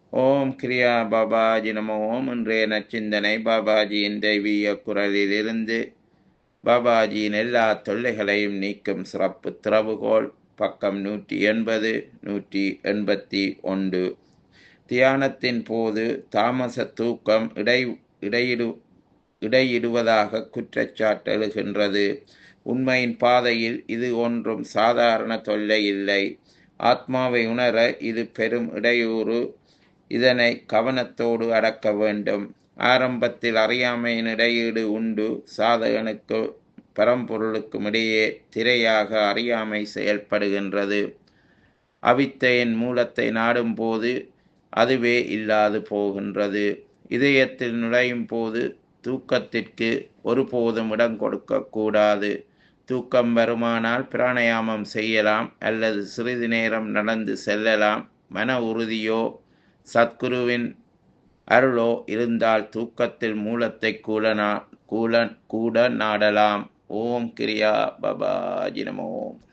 ஓம் கிரியா பாபாஜி நம ஓம் இன்றைய நச்சிந்தனை பாபாஜியின் தெய்வீக குரலிலிருந்து பாபாஜியின் எல்லா தொல்லைகளையும் நீக்கும் சிறப்பு திறவுகோல் பக்கம் நூற்றி எண்பது நூற்றி எண்பத்தி ஒன்று தியானத்தின் போது தாமச தூக்கம் இடை இடையிடு இடையிடுவதாக குற்றச்சாட்டு எழுகின்றது உண்மையின் பாதையில் இது ஒன்றும் சாதாரண தொல்லை இல்லை ஆத்மாவை உணர இது பெரும் இடையூறு இதனை கவனத்தோடு அடக்க வேண்டும் ஆரம்பத்தில் அறியாமையின் இடையீடு உண்டு சாதகனுக்கு பரம்பொருளுக்கும் இடையே திரையாக அறியாமை செயல்படுகின்றது அவித்தையின் மூலத்தை நாடும் போது அதுவே இல்லாது போகின்றது இதயத்தில் நுழையும் போது தூக்கத்திற்கு ஒருபோதும் இடம் கொடுக்க கூடாது தூக்கம் வருமானால் பிராணயாமம் செய்யலாம் அல்லது சிறிது நேரம் நடந்து செல்லலாம் மன உறுதியோ சத்குருவின் அருளோ இருந்தால் தூக்கத்தில் மூலத்தை கூட நா கூட கூட நாடலாம் ஓம் கிரியா பபாஜி நமோம்